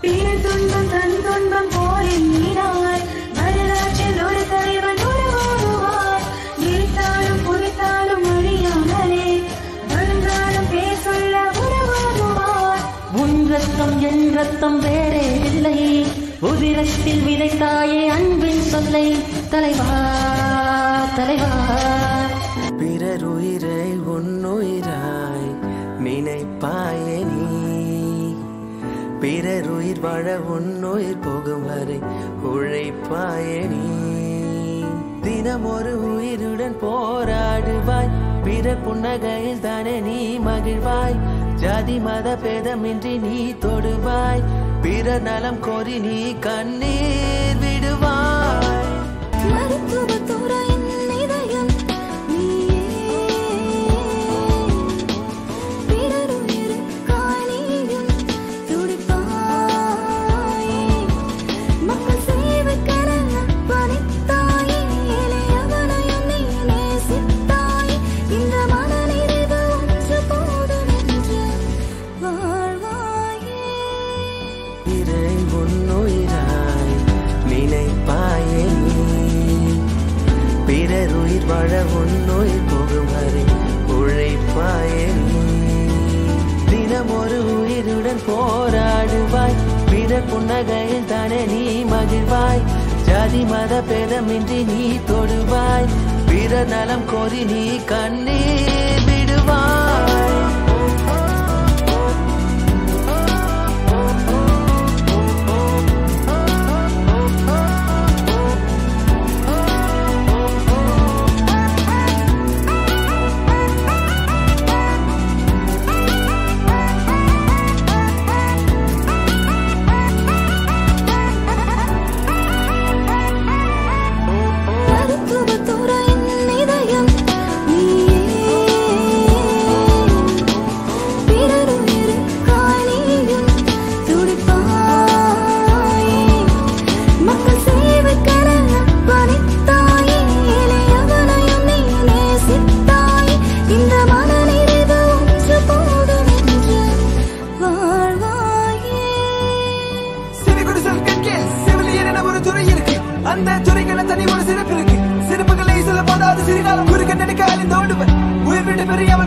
பிற துன்பம் தன் துன்பம் போல் எண்ணினார் வரலாற்றில் ஒரு தலைவன் உருவாகுவார் நிறுத்தாலும் புரித்தாலும் அழியாமலே வருங்காலம் பேர் சொல்ல உருவாகுவார் உன் ரத்தம் என் ரத்தம் வேறே இல்லை உதிரத்தில் விதைத்தாயே அன்பின் சொல்லை தலைவா தலைவா பிறர் உயிரை உன்னுயிராய் நினைப்பாயே நீ பிறர் உயிர் வாழ உன்னுயிர் போகும் வரை உழைப்பாயே நீ தினம் ஒரு உயிருடன் போராடுவாய் பிறர் புன்னகையில் தானே நீ மகிழ்வாய் ஜாதி மத பேதமின்றி நீ தொடுவாய் பிறர் நலம் கோரி நீ கண்ணீர் விடுவாய் மருத்துவத்துறையின் இதயம் நீயே பிறருயிருக்காய் நீயும் துடிப்பாயே மக்கள் சேவைக்கென பணித்தாயே எளியவனையும் நீ நேசித்தாயே இந்த மனநிறைவு ஒன்று போதும் என்று வாழ்வாயே இறை உன்னுயிராய் நினைப்பாயே நீ பிறர் உயிர் வாழ உன்னுயிர் போகும் வரை உழைப்பாயே நீ தினம் ஒரு உயிருடன் போராடுவாய் பிறர் புன்னகையில் தானே நீ மகிழ்வாய் ஜாதி மத பேதமின்றி நீ தொடுவாய் பிறர் நலம் கோரி நீ கண்ணீர் விடுவாய் மருத்துவத்துறையின் இதயம் நீயே பிறருயிருக்காய் நீயும் துடிப்பாயே மக்கள் சேவைக்கென பணித்தாயே எளியவனையும் நீ நேசித்தாயே இந்த மனநிறைவு ஒன்று போதும் என்று வாழ்வாயே சிறுகுடிசல் கற்கில் செவிலியர் என ஒரு துறை இருக்கு அந்த துறைகளை தனி ஒரு சிறப்பு இருக்கு சிறப்புகளை சொல்ல போதாது சிறுகாலம் குறுக்க நெடுக்காலில் தோண்டுவன் உயிர் விட்டு பெரியவன்